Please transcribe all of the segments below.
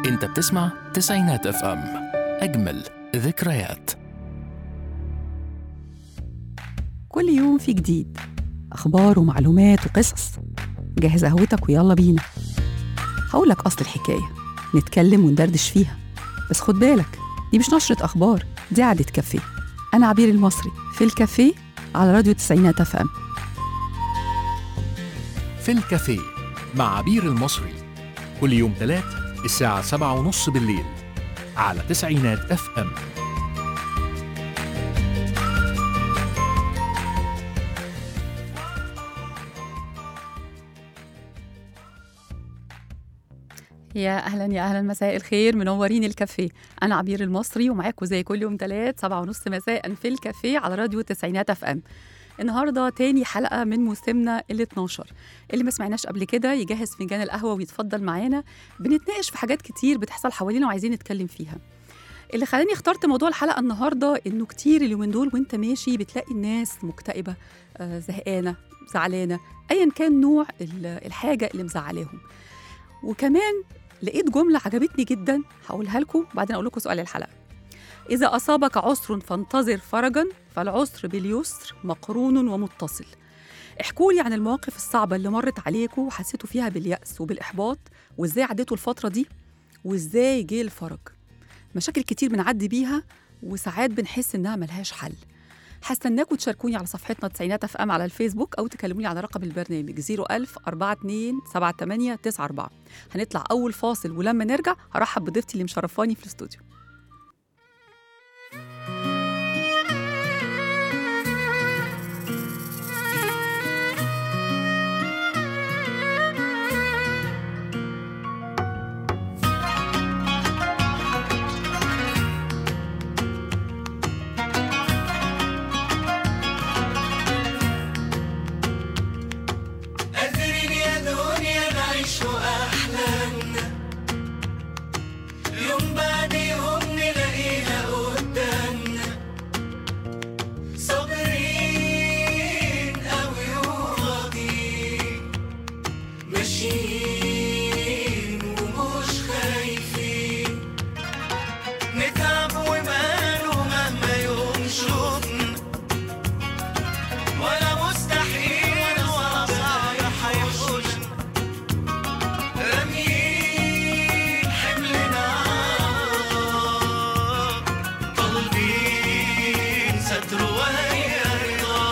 انت بتسمع تسعينات اف ام اجمل ذكريات كل يوم في جديد أخبار ومعلومات وقصص جهز قهوتك ويلا بينا هقولك أصل الحكاية نتكلم وندردش فيها بس خد بالك دي مش نشرة أخبار دي قعدة كافيه أنا عبير المصري في الكافيه على راديو تسعينات اف ام في الكافيه مع عبير المصري كل يوم ثلاث الساعة سبعة ونص بالليل على تسعينات اف ام يا اهلا يا اهلا مساء الخير منورين الكافيه انا عبير المصري ومعاكم زي كل يوم ثلاث سبعة ونص مساء في الكافيه على راديو تسعينات اف ام النهارده تاني حلقه من موسمنا ال 12 اللي ما سمعناش قبل كده يجهز فنجان القهوه ويتفضل معانا بنتناقش في حاجات كتير بتحصل حوالينا وعايزين نتكلم فيها اللي خلاني اخترت موضوع الحلقه النهارده انه كتير اليومين دول وانت ماشي بتلاقي الناس مكتئبه آه، زهقانه زعلانه ايا كان نوع ال- الحاجه اللي مزعلاهم وكمان لقيت جمله عجبتني جدا هقولها لكم وبعدين اقول لكم سؤال الحلقه اذا اصابك عسر فانتظر فرجا فالعسر باليسر مقرون ومتصل احكوا لي عن المواقف الصعبه اللي مرت عليكم وحسيتوا فيها بالياس وبالاحباط وازاي عديتوا الفتره دي وازاي جه الفرج مشاكل كتير بنعدي بيها وساعات بنحس انها ملهاش حل هستناكم تشاركوني على صفحتنا تسعينات اف ام على الفيسبوك او تكلموني على رقم البرنامج 01000 42 78 94 هنطلع اول فاصل ولما نرجع هرحب بضيفتي اللي مشرفاني في الاستوديو قادرين يا دنيا نعيش أحلامنا يوم بعد يوم نلاقيها قدامنا صابرين أوي وراضيين ماشيين ومش خايفين نتعب وماله مهما يوم شوفنا ولا مستحيل ولا صعب هيحوشنا راميين حملنا طالبين ستر وهي رضا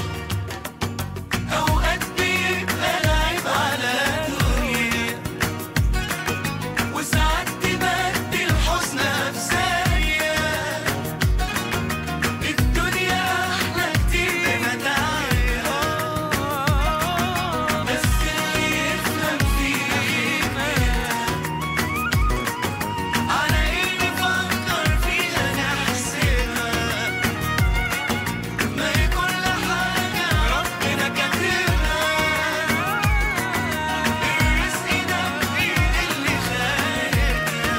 أوقات بيبقى لعب على الدنيا وساعات تبدل حزنها بثانية الدنيا أحلى كتير بمتاعها بس اللي يفهم فيها على إيه نفكر فيها نحسبها ما هي كل حاجة ربنا كاتبها الرزق ده بإيد اللي خالقها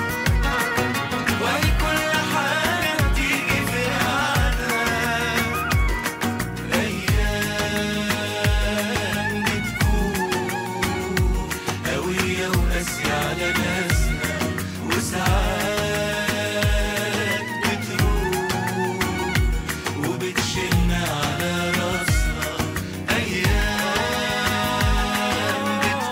وهي كل حاجة بتيجي في ميعادها أيام بتكون قوية وقاسية على ناسنا وساعات بتروح وبتشيلنا على راسنا أيام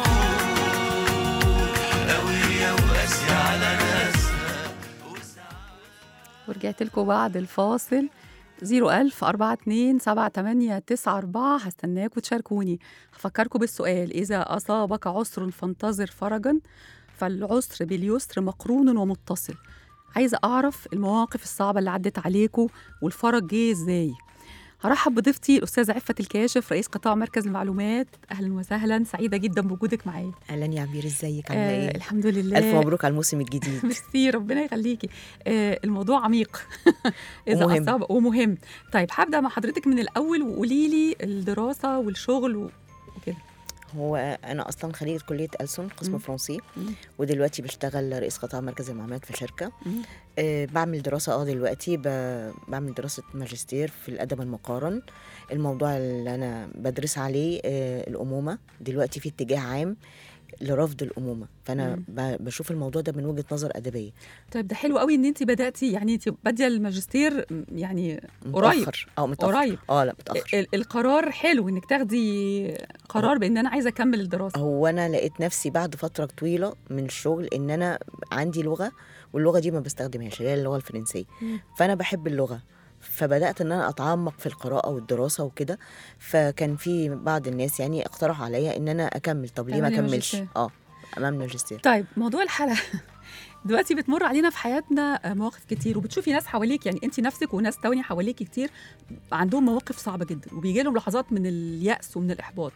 بتكون قوية وقاسية على ناسنا وساعات ورجعت لكم بعد الفاصل 01000 42 78 94 هستناكم تشاركوني هفكركم بالسؤال إذا أصابك عسر فانتظر فرجا فالعسر باليسر مقرون ومتصل عايزة أعرف المواقف الصعبة اللي عدت عليكم والفرج جه إزاي هرحب بضيفتي الأستاذة عفة الكاشف رئيس قطاع مركز المعلومات أهلا وسهلا سعيدة جدا بوجودك معايا اهلا يا عبير ازيك عامله آه ايه الحمد لله الف مبروك على الموسم الجديد ميرسي ربنا يخليكي آه الموضوع عميق اذا ومهم. اصاب ومهم طيب هبدا مع حضرتك من الاول وقولي لي الدراسه والشغل و- وكده هو انا اصلا خريجه كليه ألسن قسم مم. فرنسي مم. ودلوقتي بشتغل رئيس قطاع مركز المعلومات في شركه مم. أه بعمل دراسه اه دلوقتي ب- بعمل دراسه ماجستير في الادب المقارن الموضوع اللي انا بدرس عليه أه الامومه دلوقتي في اتجاه عام لرفض الامومه فانا مم. ب- بشوف الموضوع ده من وجهه نظر ادبيه طيب ده حلو قوي ان انت بداتي يعني انت باديه الماجستير م- يعني قريب متأخر. اه متاخر قريب اه لا متاخر ال- القرار حلو انك تاخدي قرار بان انا عايزه اكمل الدراسه هو انا لقيت نفسي بعد فتره طويله من الشغل ان انا عندي لغه واللغه دي ما بستخدمهاش اللي هي اللغه الفرنسيه مم. فانا بحب اللغه فبدات ان انا اتعمق في القراءه والدراسه وكده فكان في بعض الناس يعني اقترحوا عليا ان انا اكمل طب ليه ما تعملي اكملش ماجستير. اه امام ماجستير طيب موضوع الحلقه دلوقتي بتمر علينا في حياتنا مواقف كتير وبتشوفي ناس حواليك يعني انت نفسك وناس تانية حواليكي كتير عندهم مواقف صعبه جدا وبيجي لهم لحظات من اليأس ومن الإحباط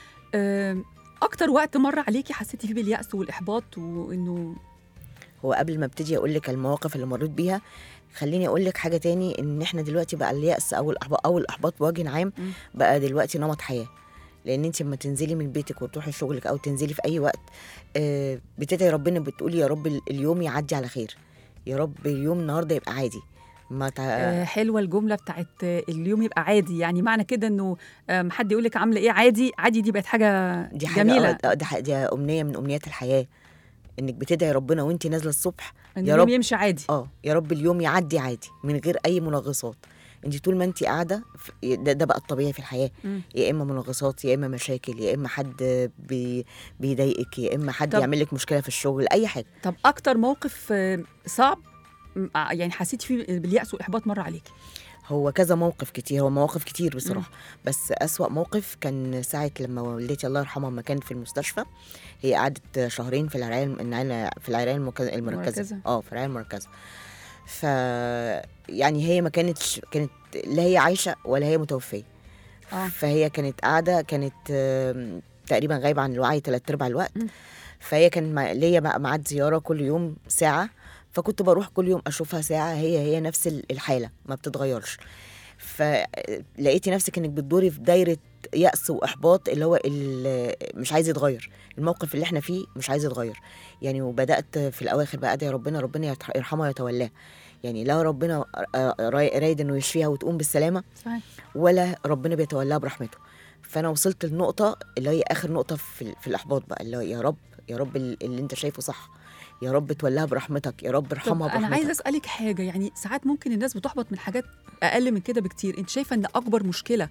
أم، اكتر وقت مر عليكي حسيتي فيه باليأس والإحباط وانه هو قبل ما ابتدي اقول لك المواقف اللي مريت بيها خليني اقول لك حاجه تاني ان احنا دلوقتي بقى اليأس او الاحباط او الاحباط بوجه عام مم. بقى دلوقتي نمط حياه لان انت لما تنزلي من بيتك وتروحي شغلك او تنزلي في اي وقت آه، بتدعي ربنا بتقولي يا رب ال- اليوم يعدي على خير يا رب اليوم النهارده يبقى عادي ما تع... آه، حلوه الجمله بتاعت آه، اليوم يبقى عادي يعني معنى كده انه آم، حد يقول لك عامله ايه عادي عادي دي بقت حاجه دي حاجه جميله آه، دي, ح- دي امنيه من امنيات الحياه انك بتدعي ربنا وانت نازله الصبح ان يا اليوم رب. يمشي عادي اه يا رب اليوم يعدي عادي من غير اي منغصات انت طول ما انت قاعده في- ده, ده بقى الطبيعي في الحياه مم. يا اما منغصات يا اما مشاكل يا اما حد بي بيضايقك يا اما حد طب- يعمل لك مشكله في الشغل اي حاجه طب اكتر موقف آه، صعب م- ع- يعني حسيتي فيه باليأس والإحباط مر عليكي هو كذا موقف كتير هو مواقف كتير بصراحه بس أسوأ موقف كان ساعه لما والدتي الله يرحمها لما كانت في المستشفى هي قعدت شهرين في العنايه العناية- في العنايه المركز- المركزة. المركزه اه في العنايه المركزه ف يعني هي ما كانتش كانت لا هي عايشه ولا هي متوفيه اه فهي كانت قاعده كانت آم، تقريبا غايبه عن الوعي ثلاث ارباع الوقت مم. فهي كان مع- ليا مع- ميعاد زياره كل يوم ساعه فكنت بروح كل يوم اشوفها ساعه هي هي نفس ال- الحاله ما بتتغيرش فلقيتي نفسك انك بتدوري في دايره يأس واحباط اللي هو ال- مش عايز يتغير الموقف اللي احنا فيه مش عايز يتغير يعني وبدات في الاواخر بقى ادعي ربنا ربنا يرح- يرحمها ويتولاه يعني لا ربنا آه، راي- رايد انه يشفيها وتقوم بالسلامه صحيح ولا ربنا بيتولاها برحمته فانا وصلت لنقطه اللي هي اخر نقطه في, ال- في الاحباط بقى اللي هو يا رب يا رب ال- اللي انت شايفه صح يا رب تولها برحمتك يا رب طب ارحمها انا عايزه برحمتك اسالك حاجه يعني ساعات ممكن الناس بتحبط من حاجات اقل من كده بكتير انت شايفه ان اكبر مشكله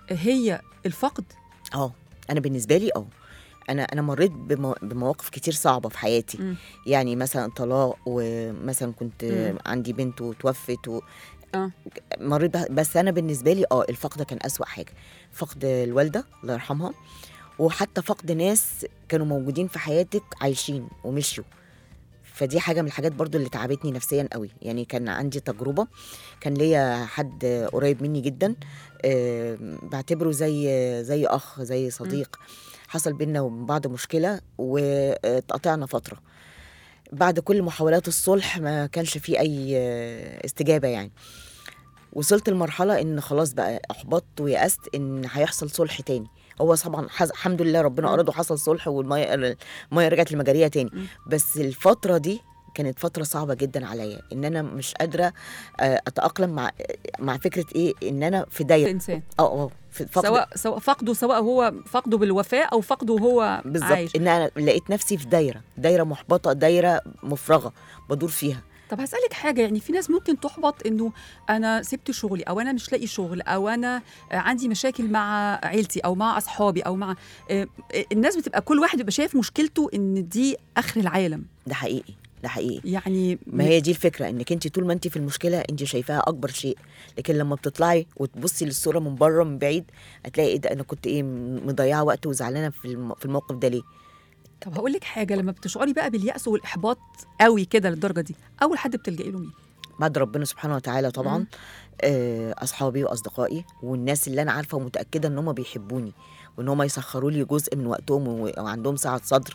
هي الفقد اه انا بالنسبه لي اه انا انا مريت بمو- بمواقف كتير صعبه في حياتي مم. يعني مثلا طلاق ومثلا كنت مم. عندي بنت وتوفت و... اه مريت بها بس انا بالنسبه لي اه الفقد ده كان اسوا حاجه فقد الوالده الله يرحمها وحتى فقد ناس كانوا موجودين في حياتك عايشين ومشيوا فدي حاجه من الحاجات برضو اللي تعبتني نفسيا قوي يعني كان عندي تجربه كان ليا حد قريب مني جدا آه، بعتبره زي زي اخ زي صديق حصل بينا وبين بعض مشكله واتقطعنا فتره بعد كل محاولات الصلح ما كانش فيه اي آه، استجابه يعني وصلت لمرحله ان خلاص بقى احبطت ويأست ان هيحصل صلح تاني هو طبعا حز... الحمد لله ربنا مم. اراد وحصل صلح والميه الميه رجعت لمجاريها تاني مم. بس الفتره دي كانت فتره صعبه جدا عليا ان انا مش قادره آه، اتاقلم مع مع فكره ايه ان انا في دايره الانسان اه اه في فقد سواء سواء فقده سواء هو فقده بالوفاه او فقده وهو بالظبط عايش ان انا لقيت نفسي في دايره دايره محبطه دايره مفرغه بدور فيها طب هسألك حاجة يعني في ناس ممكن تحبط إنه أنا سبت شغلي أو أنا مش لاقي شغل أو أنا آه، عندي مشاكل مع عيلتي أو مع أصحابي أو مع آه، آه، الناس بتبقى كل واحد بيبقى شايف مشكلته إن دي آخر العالم ده حقيقي ده حقيقي يعني ما هي دي الفكره انك انت طول ما انت في المشكله انت شايفاها اكبر شيء لكن لما بتطلعي وتبصي للصوره من بره من بعيد هتلاقي ايه ده انا كنت ايه مضيعه وقت وزعلانه في الم- في الموقف ده ليه طب هقول لك حاجة لما بتشعري بقى باليأس والإحباط قوي كده للدرجة دي أول حد بتلجئي له مين؟ بعد ربنا سبحانه وتعالى طبعا مم. آه، اصحابي واصدقائي والناس اللي انا عارفه ومتاكده ان هم بيحبوني وان هم يسخروا لي جزء من وقتهم و- وعندهم سعه صدر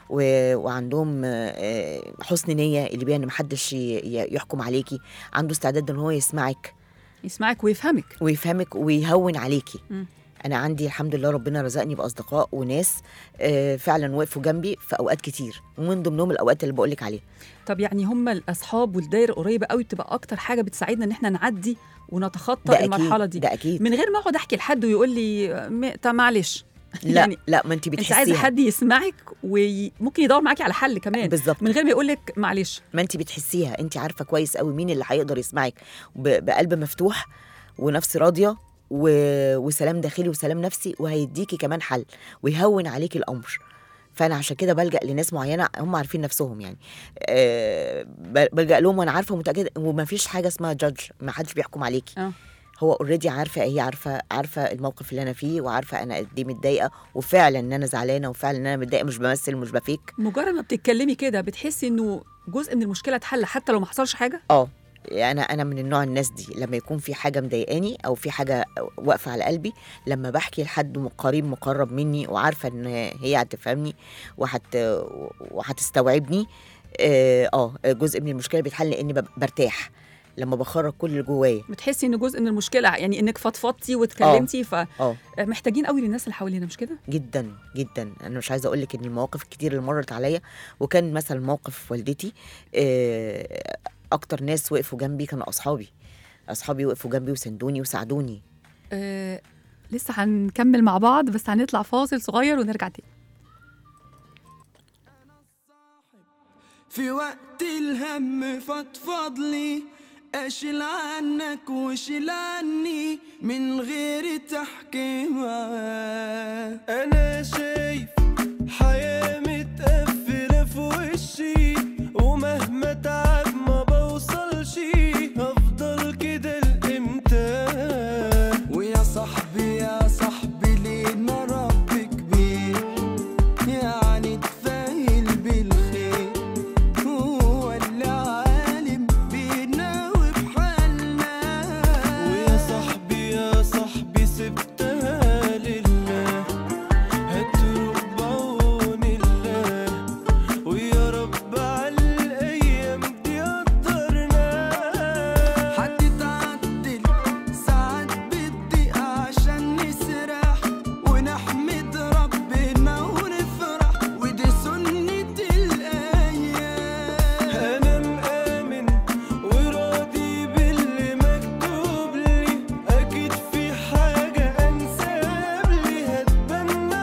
و- وعندهم آه، حسن نيه اللي بيها ان محدش ي- ي- يحكم عليكي عنده استعداد ان هو يسمعك يسمعك ويفهمك ويفهمك ويهون عليكي مم. انا عندي الحمد لله ربنا رزقني باصدقاء وناس آه، فعلا وقفوا جنبي في اوقات كتير ومن ضمنهم الاوقات اللي بقولك عليها طب يعني هم الأصحاب والدايرة القريبة قوي بتبقى أكتر حاجة بتساعدنا إن إحنا نعدي ونتخطى ده المرحلة اكيد دي ده اكيد من غير ما اقعد احكي لحد ويقول لي م- طب معلش لا يعني لا ما انت انت بتحسيها عايزه حد يسمعك وممكن يدور معاكي على حل كمان بالظبط من غير ما يقول لك معلش ما انت بتحسيها انت عارفه كويس قوي مين اللي هيقدر يسمعك ب- بقلب مفتوح ونفس راضيه و... وسلام داخلي وسلام نفسي وهيديكي كمان حل ويهون عليكي الامر فانا عشان كده بلجا لناس معينه هم عارفين نفسهم يعني أه ب- بلجا لهم وانا عارفه ومتاكده وما فيش حاجه اسمها جادج ما حدش بيحكم عليكي اه هو اوريدي عارفه هي عارفه عارفه الموقف اللي انا فيه وعارفه انا قد ايه متضايقه وفعلا ان انا زعلانه وفعلا ان انا متضايقه مش بمثل مش بفيك مجرد ما بتتكلمي كده بتحسي انه جزء من المشكله اتحل حتى لو ما حصلش حاجه اه انا انا من النوع الناس دي لما يكون في حاجه مضايقاني او في حاجه واقفه على قلبي لما بحكي لحد م- قريب مقرب مني وعارفه ان هي هتفهمني وهت وهتستوعبني اه آه، جزء من المشكله بيتحل لاني بب- برتاح لما بخرج كل اللي جوايا بتحسي ان جزء من المشكله يعني انك فضفضتي واتكلمتي اه فمحتاجين قوي للناس اللي حوالينا مش كده جدا جدا انا مش عايزه اقول لك ان المواقف الكتير اللي مرت عليا وكان مثلا موقف والدتي آه، اكتر ناس وقفوا جنبي كانوا اصحابي اصحابي وقفوا جنبي وسندوني وساعدوني آه لسه هنكمل مع بعض بس هنطلع فاصل صغير ونرجع تاني في وقت الهم فضفض لي اشيل عنك وشيل عني من غير تحكيمة انا شايف حياة متقفلة في وشي ومهما تعب ما بوصلش هفضل كده لامتى ويا صاحبي يا صاحبي لينا رب كبير يعني تفايل بالخير هو اللي عالم بينا وبحالنا ويا صاحبي يا صاحبي سبتها لله هتروح بعون الله ويا رب على الايام دي قدرنا هتتعدل ساعات بتضيق عشان نسرح ونحمد ربنا ونفرح ودي سنة الأيام أنا مآمن وراضي باللي مكتوب لي أكيد في حاجة أنساب لي هتبنى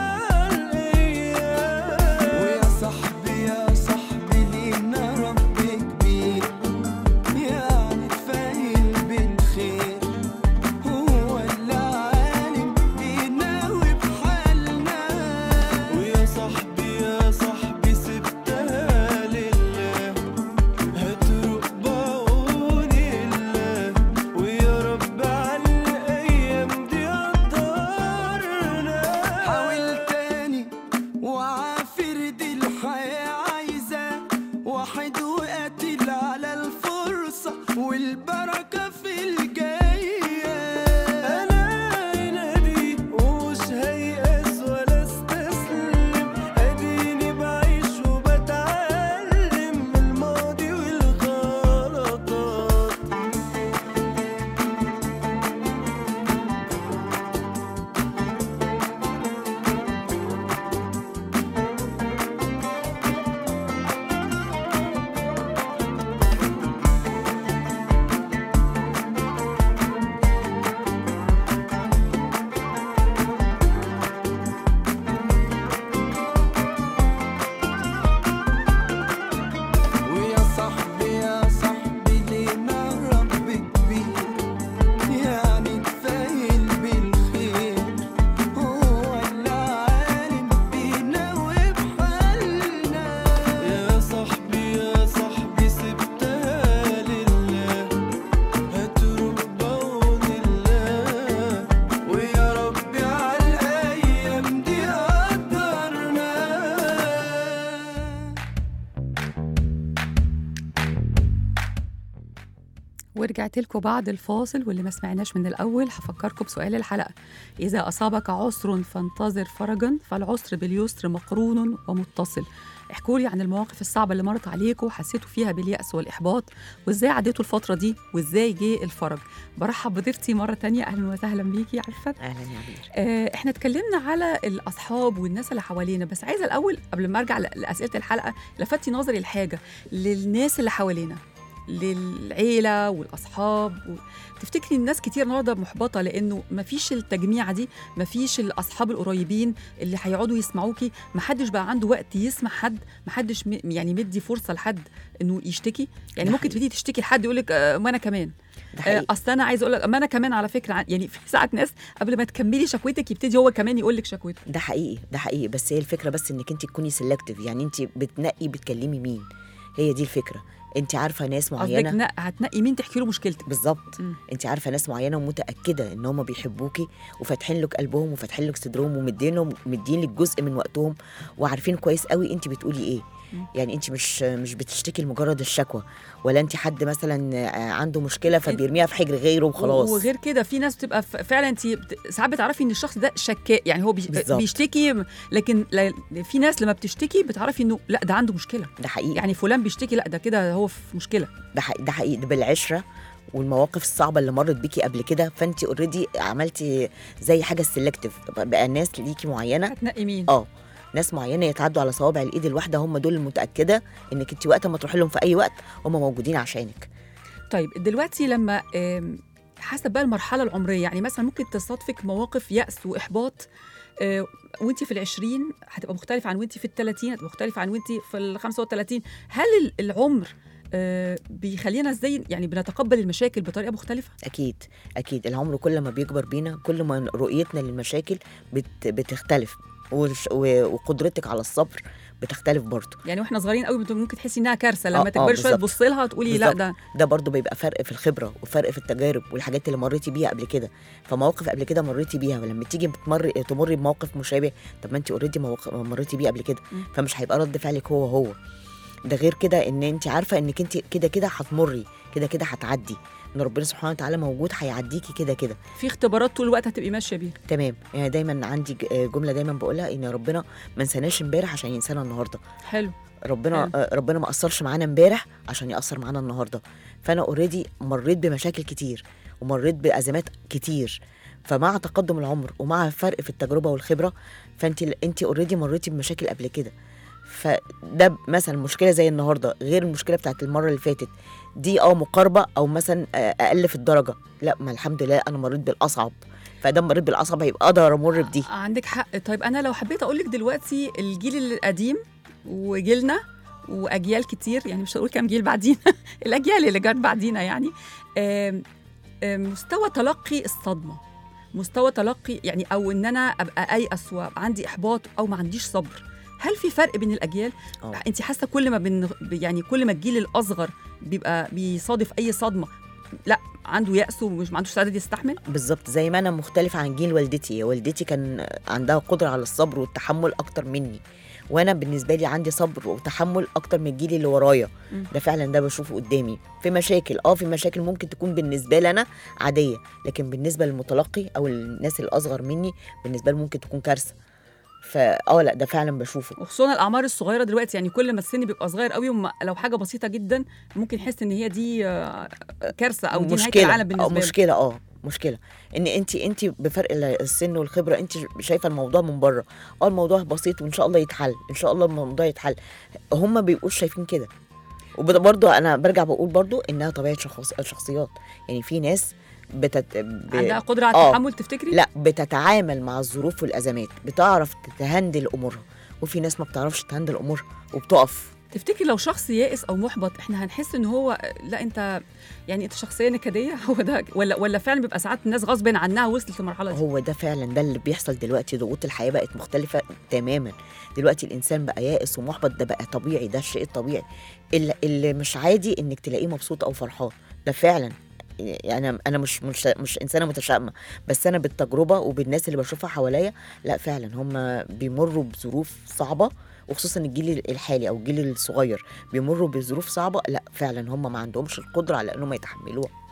الأيام ويا صاحبي يا صاحبي لينا رب كبير يعني تفايل بالخير هو اللي عالم بينا وبحالنا ويا صاحبي يا صاحبي سبتها لله هتروح بعون الله ويا رب على الايام دي قدرنا حاول تاني وعافر دي الحياة عايزة واحد وقاتل على الفرصة والبركة في الجاية أنا هنادي ومش هيأس ولا استسلم أديني بعيش وبتعلم من الماضي والغلطات ويا صاحبي يا صاحبي لينا رب كبير يعني تفايل بالخير هو اللي عالم بينا وبحالنا يا صاحبي يا صاحبي سبتها لله هتروح بعون الله ويا ربي على الأيام دي قدرنا ورجعت لكم بعد الفاصل واللي ما سمعناش من الأول هفكركم بسؤال الحلقة إذا أصابك عسر فانتظر فرجا فالعسر باليسر مقرون ومتصل احكوا لي عن المواقف الصعبة اللي مرت عليكم وحسيتوا فيها باليأس والإحباط وإزاي عديتوا الفترة دي وإزاي جه الفرج برحب بضيفتي مرة تانية أهلا وسهلا بيكي عرفت اهلا يا عبير آه، احنا اتكلمنا على الاصحاب والناس اللي حوالينا بس عايزه الاول قبل ما ارجع ل- لاسئله الحلقه لفتي نظري الحاجه للناس اللي حوالينا للعيله والاصحاب و... تفتكري الناس كتير النهارده محبطه لانه مفيش التجميعه دي مفيش الاصحاب القريبين اللي هيقعدوا يسمعوكي محدش بقى عنده وقت يسمع حد محدش م... يعني مدي فرصه لحد انه يشتكي يعني ده ممكن تبتدي تشتكي لحد يقول لك آه ما انا كمان ده آه، حقيقي اصل انا عايز اقول لك ما انا كمان على فكره عن- يعني في ساعات ناس قبل ما تكملي شكوتك يبتدي هو كمان يقول لك شكوته ده حقيقي ده حقيقي بس هي الفكره بس انك انت تكوني سيلكتيف يعني انت بتنقي بتكلمي مين هي دي الفكره انت عارفه ناس قصدك معينه ن- هتنقي مين تحكي له مشكلتك بالظبط مم. انت عارفه ناس معينه ومتاكده ان هم بيحبوكي وفاتحين لك قلبهم وفاتحين لك صدرهم ومدين لهم مدين لك جزء من وقتهم وعارفين كويس قوي انت بتقولي ايه مم. يعني انت مش مش بتشتكي لمجرد الشكوى ولا انت حد مثلا آه، عنده مشكله فبيرميها في حجر غيره وخلاص وغير كده في ناس بتبقى ف- فعلا انت بت... ساعات بتعرفي ان الشخص ده شكاء يعني هو بيش... بالظبط. بيشتكي لكن لا... في ناس لما بتشتكي بتعرفي انه لا ده عنده مشكله ده حقيقي يعني فلان بيشتكي لا ده كده هو في مشكله ده حقيقي ده حقيقي ده بالعشره والمواقف الصعبه اللي مرت بيكي قبل كده فانت اوريدي عملتي زي حاجه سيلكتيف بقى ناس ليكي معينه هتنقي مين اه ناس معينه يتعدوا على صوابع الايد الواحده هم دول المتاكده انك انت وقت ما تروحي لهم في اي وقت هم موجودين عشانك طيب دلوقتي لما آم، حسب بقى المرحله العمريه يعني مثلا ممكن تصادفك مواقف يأس واحباط آه، وانت في العشرين هتبقى مختلفه عن وانت في الثلاثين هتبقى مختلفه عن وانت في ال 35 هل ال- العمر آه، بيخلينا ازاي يعني بنتقبل المشاكل بطريقه مختلفه اكيد اكيد العمر كل ما بيكبر بينا كل ما رؤيتنا للمشاكل بت بتختلف والش- و- وقدرتك على الصبر بتختلف برضه يعني واحنا صغيرين قوي بت- ممكن تحسي انها كارثه آه، لما آه، تكبري شويه بالظبط. تبصي لها تقولي لا بالظبط. ده ده برضه بيبقى فرق في الخبره وفرق في التجارب والحاجات اللي مريتي بيها قبل كده فمواقف قبل كده مريتي بيها ولما تيجي تمر تمري بموقف مشابه طب ما انت اوريدي مريتي بيه قبل كده مم. فمش هيبقى رد فعلك هو هو ده غير كده ان انت عارفه انك انت كده كده هتمري كده كده هتعدي ان ربنا سبحانه وتعالى موجود هيعديكي كده كده في اختبارات طول الوقت هتبقي ماشيه بيها تمام يعني دايما عندي ج- جمله دايما بقولها ان ربنا ما نساناش امبارح عشان ينسانا النهارده حلو ربنا حلو. آه، ربنا ما قصرش معانا امبارح عشان يقصر معانا النهارده فانا اوريدي مريت بمشاكل كتير ومريت بازمات كتير فمع تقدم العمر ومع فرق في التجربه والخبره فانت انت اوريدي مريتي بمشاكل قبل كده فده مثلا مشكله زي النهارده غير المشكله بتاعت المره اللي فاتت دي اه مقاربه او مثلا آه، اقل في الدرجه لا ما الحمد لله انا مريت بالاصعب فده مريت بالاصعب هيبقى اقدر امر بدي عندك حق طيب انا لو حبيت اقول لك دلوقتي الجيل القديم وجيلنا واجيال كتير يعني مش هقول كام جيل بعدينا الاجيال اللي جت بعدينا يعني آم، آم، مستوى تلقي الصدمه مستوى تلقي يعني او ان انا ابقى ايأس وابقى عندي احباط او ما عنديش صبر هل في فرق بين الاجيال اه انت حاسه كل ما بن يعني كل ما الجيل الاصغر بيبقى بيصادف اي صدمه لا عنده يأس ومش ما عندوش استعداد يستحمل بالظبط زي ما انا مختلفة عن جيل والدتي والدتي كان عندها قدرة على الصبر والتحمل اكتر مني وانا بالنسبة لي عندي صبر وتحمل اكتر من الجيل اللي ورايا مم. ده فعلا ده بشوفه قدامي في مشاكل اه في مشاكل ممكن تكون بالنسبة لي انا عادية لكن بالنسبة للمتلقي او الناس الاصغر مني بالنسبة له ممكن تكون كارثة فاه لا ده فعلا بشوفه وخصوصا الاعمار الصغيره دلوقتي يعني كل ما السن بيبقى صغير قوي وما لو حاجه بسيطه جدا ممكن يحس ان هي دي آه، كارثه او دي نهايه مشكلة العالم أو بالنسبه له مشكلة اه مشكلة ان انت انت بفرق ال- السن والخبرة انت شايفة الموضوع من بره اه الموضوع بسيط وان شاء الله يتحل ان شاء الله الموضوع يتحل هم بيبقوش شايفين كده وبرضه انا برجع بقول برضه انها طبيعة شخص الشخصيات يعني في ناس بتت... ب... عندها قدره على آه. التحمل تفتكري لا بتتعامل مع الظروف والازمات بتعرف تهندل امورها وفي ناس ما بتعرفش تهندل امورها وبتقف تفتكري لو شخص يائس او محبط احنا هنحس ان هو لا انت يعني انت شخصيه نكديه هو ده ولا ولا فعلا بيبقى ساعات الناس غصب عنها وصلت للمرحله دي هو ده فعلا ده اللي بيحصل دلوقتي ضغوط الحياه بقت مختلفه تماما دلوقتي الانسان بقى يائس ومحبط ده بقى طبيعي ده الشيء الطبيعي اللي, اللي مش عادي انك تلاقيه مبسوط او فرحان ده فعلا يعني انا انا مش مش مش انسانه متشائمه بس انا بالتجربه وبالناس اللي بشوفها حواليا لا فعلا هم بيمروا بظروف صعبه وخصوصا الجيل الحالي او الجيل الصغير بيمروا بظروف صعبه لا فعلا هم ما عندهمش القدره على انهم يتحملوها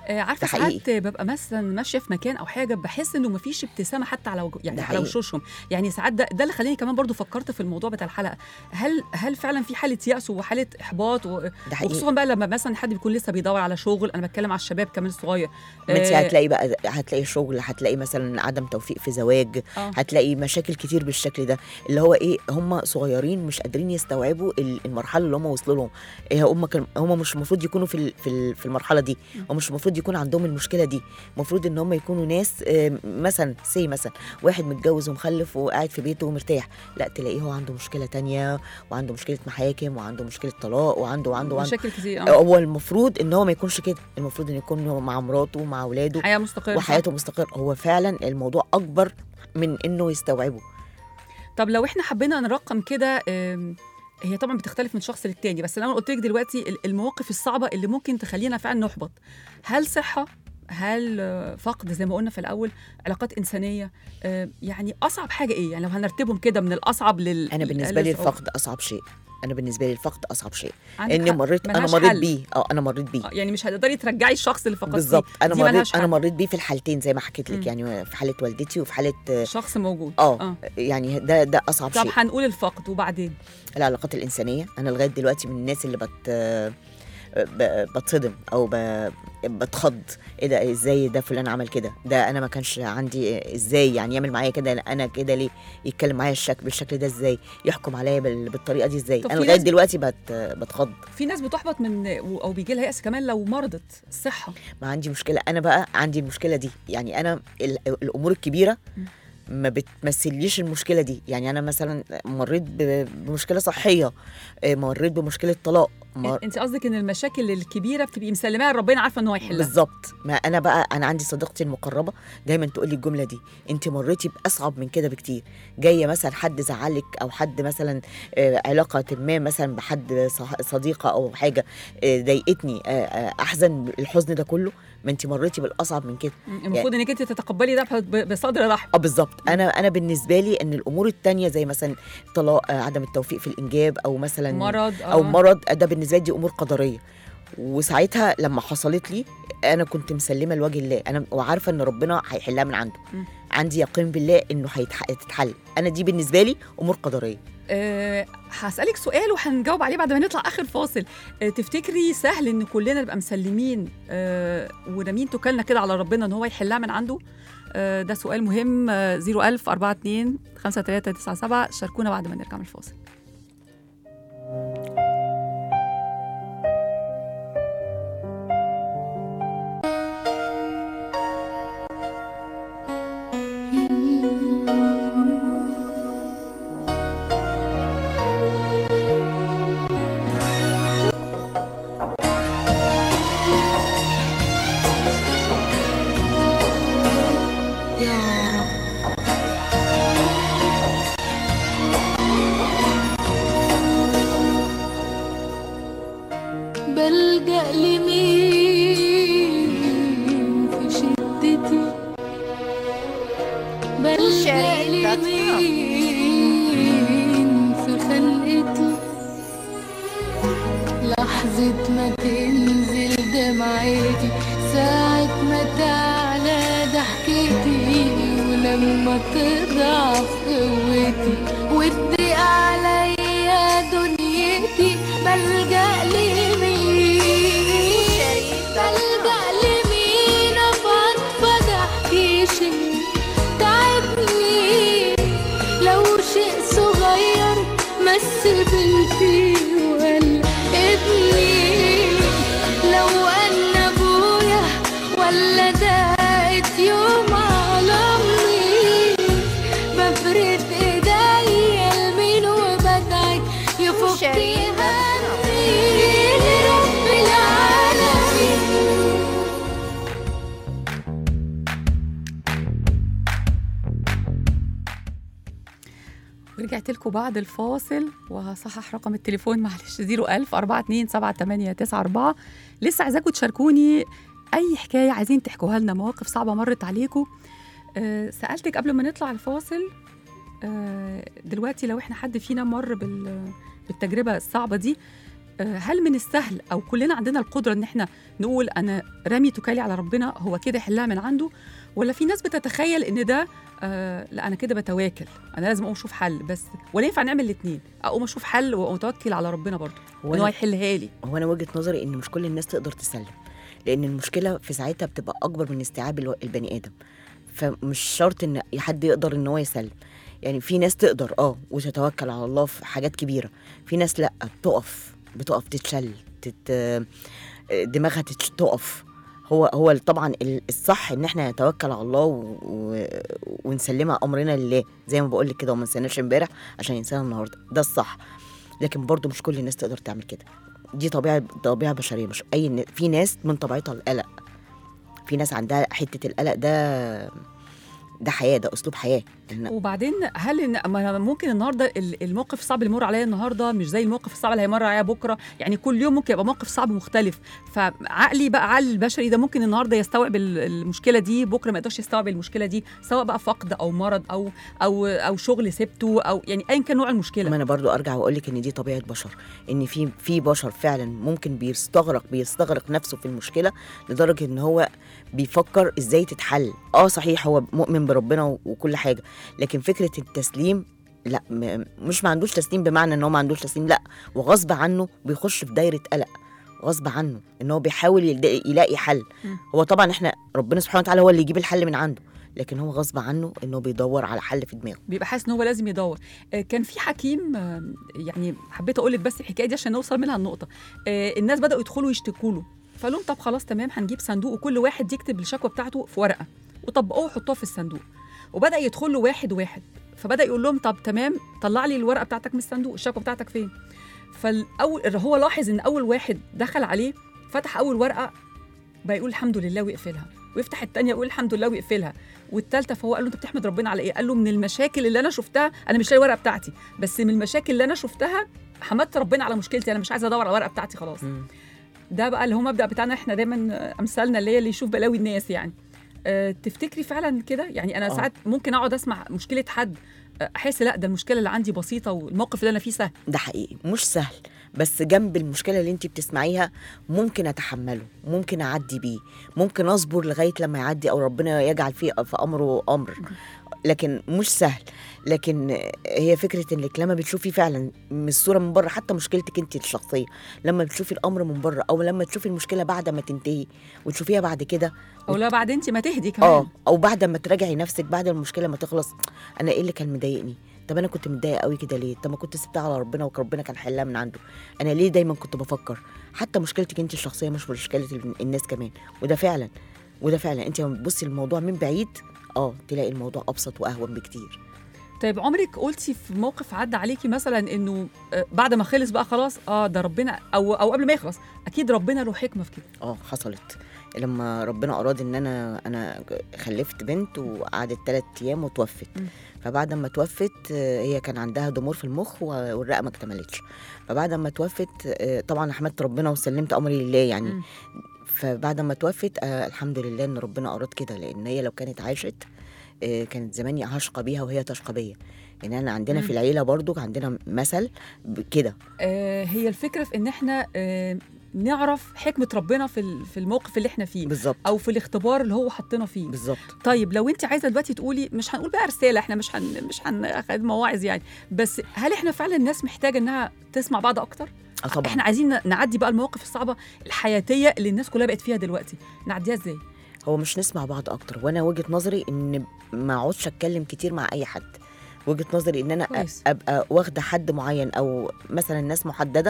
آه، عارفه ده حقيقي. ساعات ببقى مثلا ماشيه في مكان او حاجه بحس انه مفيش ابتسامه حتى على وجه يعني ده على حقيقي. وشوشهم يعني ساعات ده, ده اللي خلاني كمان برضو فكرت في الموضوع بتاع الحلقه هل هل فعلا في حاله يأس وحاله احباط و... ده حقيقي وخصوصا بقى لما مثلا حد بيكون لسه بيدور على شغل انا بتكلم على الشباب كمان الصغير ما انت آه، هتلاقي بقى هتلاقي شغل هتلاقي مثلا عدم توفيق في زواج آه. هتلاقي مشاكل كتير بالشكل ده اللي هو ايه هم صغيرين مش قادرين يستوعبوا ال- المرحله اللي هم وصلوا لهم إيه هم كان هم مش المفروض يكونوا في ال- في ال- في المرحله دي هم مش المفروض يكون عندهم المشكله دي المفروض ان هم يكونوا ناس آه، مثلا سي مثلا واحد متجوز ومخلف وقاعد في بيته ومرتاح لا تلاقيه هو عنده مشكله تانية وعنده مشكله محاكم وعنده مشكله طلاق وعنده وعنده وعنده مشاكل كتير اه هو المفروض ان هو ما يكونش كده المفروض ان يكون هو مع مراته ومع اولاده حياه مستقره وحياته مستقر هو فعلا الموضوع اكبر من انه يستوعبه طب لو احنا حبينا نرقم كده آم، هي طبعا بتختلف من شخص للتاني بس انا قلت لك دلوقتي ال- المواقف الصعبه اللي ممكن تخلينا فعلا نحبط هل صحه هل آه، فقد زي ما قلنا في الاول علاقات انسانيه آه، يعني اصعب حاجه ايه يعني لو هنرتبهم كده من الاصعب لل انا بالنسبه لي للأقل صعوبة. الفقد اصعب شيء انا بالنسبه لي الفقد اصعب شيء عندك اني حق، مريت انا ملهاش مريت حل. بيه اه انا مريت بيه آه، يعني مش هتقدري ترجعي الشخص اللي فقدتيه بالظبط انا دي ملهاش مريت انا حل. مريت بيه في الحالتين زي ما حكيت مم. لك يعني في حاله والدتي وفي حاله آه، شخص موجود اه يعني ده ده اصعب طب شيء هنقول الفقد وبعدين العلاقات الانسانيه انا لغايه دلوقتي من الناس اللي بت ب- بتصدم او ب- بتخض ايه ده ازاي ده فلان عمل كده ده انا ما كانش عندي ازاي يعني يعمل معايا كده انا كده ليه يتكلم معايا الشكل بالشكل ده ازاي يحكم عليا بال- بالطريقه دي ازاي طب انا في لغايه ناس- دلوقتي بت بتخض في ناس بتحبط من او بيجي لها يأس كمان لو مرضت الصحه ما عندي مشكله انا بقى عندي المشكله دي يعني انا ال- الامور الكبيره ما بتمثليش المشكله دي يعني انا مثلا مريت ب- بمشكله صحيه آه، مريت بمشكله طلاق مر... انت قصدك ان المشاكل الكبيره بتبقي مسلماها ربنا عارفه ان هو هيحلها بالظبط ما انا بقى انا عندي صديقتي المقربه دايما تقول لي الجمله دي انت مريتي باصعب من كده بكتير جايه مثلا حد زعلك او حد مثلا آه، علاقه ما مثلا بحد صح- صديقه او حاجه آه، ضايقتني آه، آه، احزن الحزن ده كله ما انت مريتي بالاصعب من كده المفروض انك انت تتقبلي ده ب- بصدر رحب اه بالظبط انا انا بالنسبه لي ان الامور التانية زي مثلا طلاق آه، عدم التوفيق في الانجاب او مثلا مرض او آه. مرض ده بالنسبه لي دي امور قدريه وساعتها لما حصلت لي انا كنت مسلمه لوجه الله انا وعارفه ان ربنا هيحلها من عنده م. عندي يقين بالله انه هيتح- هتتحل انا دي بالنسبه لي امور قدريه أه هسألك سؤال وهنجاوب عليه بعد ما نطلع آخر فاصل أه تفتكري سهل إن كلنا نبقى مسلمين أه ورامين توكلنا كده على ربنا إن هو يحلها من عنده أه ده سؤال مهم أه 01000 42 5397 شاركونا بعد ما نرجع من الفاصل بلجأ لمين في شدتي بلجأ لمين في خلقتي لحظة ما تنزل دمعتي ساعة ما تعلى ضحكتي ولما تضعف قوتي وتضيق عليا دنيتي بلجأ لمين بلجأ لمين أفضفض أحكي شيء تعبني لو شيء صغير مس بالفيه ولا ابني لو أن أبويا ولا دقت يوم على أمي بفرد ايديا لمين وبدعي يفك همي لرب العالمين ورجعت لكم بعد الفاصل وهصحح رقم التليفون معلش 01000 42 7894 لسه عايزاكم تشاركوني اي حكايه عايزين تحكوها لنا مواقف صعبه مرت عليكم أه سالتك قبل ما نطلع الفاصل أه دلوقتي لو احنا حد فينا مر بال بالتجربه الصعبه دي آه، هل من السهل او كلنا عندنا القدره ان احنا نقول انا رامي توكالي على ربنا هو كده يحلها من عنده ولا في ناس بتتخيل ان ده آه لا انا كده بتواكل انا لازم اقوم اشوف حل بس ولا ينفع نعمل الاثنين اقوم اشوف حل واتوكل على ربنا برضه هو ان هو أنا- يحلها لي هو انا وجهه نظري ان مش كل الناس تقدر تسلم لان المشكله في ساعتها بتبقى اكبر من استيعاب الو- البني ادم فمش شرط ان حد يقدر ان هو يسلم يعني في ناس تقدر اه وتتوكل على الله في حاجات كبيره في ناس لا بتقف بتقف تتشل تت... دماغها تتش- تقف هو هو طبعا ال- الصح ان احنا نتوكل على الله و... و... ونسلمها امرنا لله زي ما بقول لك كده وما نسيناش امبارح عشان ينسانا النهارده ده الصح لكن برضو مش كل الناس تقدر تعمل كده دي طبيعه طبيعه بشريه مش اي ن- في ناس من طبيعتها القلق في ناس عندها حته القلق ده ده حياه ده اسلوب حياه إن وبعدين هل إن ما أنا ممكن النهارده ال- الموقف الصعب اللي يمر عليا النهارده مش زي الموقف الصعب اللي هيمر عليا بكره يعني كل يوم ممكن يبقى موقف صعب مختلف فعقلي بقى عقل البشري ده ممكن النهارده يستوعب ال- المشكله دي بكره ما يقدرش يستوعب المشكله دي سواء بقى فقد او مرض او او او شغل سبته او يعني ايا كان نوع المشكله ما انا برضو ارجع واقول لك ان دي طبيعه بشر ان في في بشر فعلا ممكن بيستغرق بيستغرق نفسه في المشكله لدرجه ان هو بيفكر ازاي تتحل اه صحيح هو مؤمن بربنا و- وكل حاجه لكن فكره التسليم لا م- مش ما عندوش تسليم بمعنى ان هو ما عندوش تسليم لا وغصب عنه بيخش في دايره قلق غصب عنه ان هو بيحاول يلد- يلاقي حل مم. هو طبعا احنا ربنا سبحانه وتعالى هو اللي يجيب الحل من عنده لكن هو غصب عنه انه بيدور على حل في دماغه بيبقى حاسس ان هو لازم يدور آه، كان في حكيم آه، يعني حبيت اقول لك بس الحكايه دي عشان نوصل منها النقطه آه، الناس بداوا يدخلوا يشتكوا له فقال لهم طب خلاص تمام هنجيب صندوق وكل واحد يكتب الشكوى بتاعته في ورقه وطبقوه وحطوها في الصندوق وبدا يدخل له واحد واحد فبدا يقول لهم طب تمام طلع لي الورقه بتاعتك من الصندوق الشكوى بتاعتك فين فالاول هو لاحظ ان اول واحد دخل عليه فتح اول ورقه بقى يقول الحمد لله ويقفلها ويفتح الثانيه يقول الحمد لله ويقفلها والثالثه فهو قال له انت بتحمد ربنا على ايه؟ قال له من المشاكل اللي انا شفتها انا مش لاقي الورقه بتاعتي بس من المشاكل اللي انا شفتها حمدت ربنا على مشكلتي انا مش عايزه ادور على الورقه بتاعتي خلاص ده بقى اللي هو مبدا بتاعنا احنا دايما آه، امثالنا اللي هي اللي يشوف بلاوي الناس يعني أه تفتكري فعلا كده يعني انا آه. ساعات ممكن اقعد اسمع مشكله حد آه، احس لا ده المشكله اللي عندي بسيطه والموقف اللي انا فيه سهل ده حقيقي مش سهل بس جنب المشكله اللي انت بتسمعيها ممكن اتحمله ممكن اعدي بيه ممكن اصبر لغايه لما يعدي او ربنا يجعل فيه في امره امر لكن مش سهل لكن هي فكره انك لما بتشوفي فعلا من الصوره من بره حتى مشكلتك انت الشخصيه لما بتشوفي الامر من بره او لما تشوفي المشكله بعد ما تنتهي وتشوفيها بعد كده او لا بعد انت ما تهدي كمان اه او بعد ما تراجعي نفسك بعد المشكله ما تخلص انا ايه اللي كان مضايقني طب انا كنت متضايقه قوي كده ليه طب ما كنت سبتها على ربنا وربنا كان حلها من عنده انا ليه دايما كنت بفكر حتى مشكلتك انت الشخصيه مش مشكله ال- الناس كمان وده فعلا وده فعلا انت لما بتبصي الموضوع من بعيد اه تلاقي الموضوع ابسط واهون بكتير طيب عمرك قلتي في موقف عدى عليكي مثلا انه آه، بعد ما خلص بقى خلاص اه ده ربنا او او قبل ما يخلص اكيد ربنا له حكمه في كده اه حصلت لما ربنا اراد ان انا انا خلفت بنت وقعدت ثلاث ايام وتوفت مم. فبعد ما توفت آه، هي كان عندها ضمور في المخ و- والرئه ما اكتملتش فبعد ما توفت آه، طبعا حمدت ربنا وسلمت امري لله يعني مم. فبعد ما توفت آه الحمد لله ان ربنا اراد كده لان هي لو كانت عاشت آه كانت زماني هشقى بيها وهي تشقى بيا يعني انا عندنا مم. في العيله برضو عندنا مثل ب- كده آه هي الفكره في ان احنا آه نعرف حكمه ربنا في ال- في الموقف اللي احنا فيه بالظبط او في الاختبار اللي هو حطنا فيه بالظبط طيب لو انت عايزه دلوقتي تقولي مش هنقول بقى رساله احنا مش هن مش هناخد مواعظ يعني بس هل احنا فعلا الناس محتاجه انها تسمع بعض اكتر اه طبعا احنا عايزين ن- نعدي بقى المواقف الصعبه الحياتيه اللي الناس كلها بقت فيها دلوقتي نعديها ازاي هو مش نسمع بعض اكتر وانا وجهه نظري ان ما اقعدش اتكلم كتير مع اي حد وجهه نظري ان انا أ- كويس. ابقى واخده حد معين او مثلا ناس محدده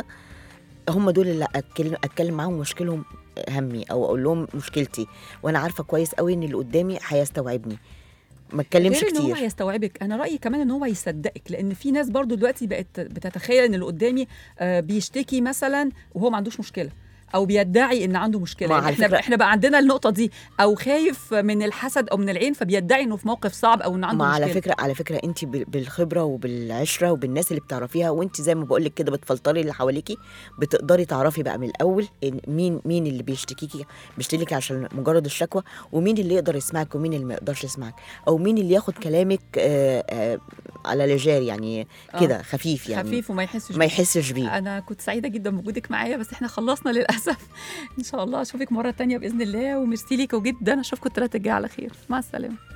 هم دول اللي اتكلم اتكلم معاهم واشكلهم همي او اقول لهم مشكلتي وانا عارفه كويس قوي ان اللي قدامي هيستوعبني ما اتكلمش غير ان هو كتير هيستوعبك انا رايي كمان ان هو يصدقك لان في ناس برضو دلوقتي بقت بتتخيل ان اللي قدامي آه، بيشتكي مثلا وهو ما عندوش مشكله او بيدعي ان عنده مشكله ما يعني على احنا فكرة- احنا بقى عندنا النقطه دي او خايف من الحسد او من العين فبيدعي انه في موقف صعب او انه عنده ما مشكله على فكره على فكره انت بال- بالخبره وبالعشره وبالناس اللي بتعرفيها وانت زي ما بقول لك كده بتفلتري اللي حواليكي بتقدري تعرفي بقى من الاول إن مين مين اللي بيشتكيكي بيشتكيكي عشان مجرد الشكوى ومين اللي يقدر يسمعك ومين اللي ما يقدرش يسمعك او مين اللي ياخد كلامك آه آه على لجار يعني آه. كده خفيف يعني خفيف وما يحسش ما بيه. يحسش بيه انا كنت سعيده جدا بوجودك معايا بس احنا خلصنا للاسف ان شاء الله اشوفك مره تانية باذن الله وميرسي ليكوا جدا اشوفكم الثلاثه الجايه على خير مع السلامه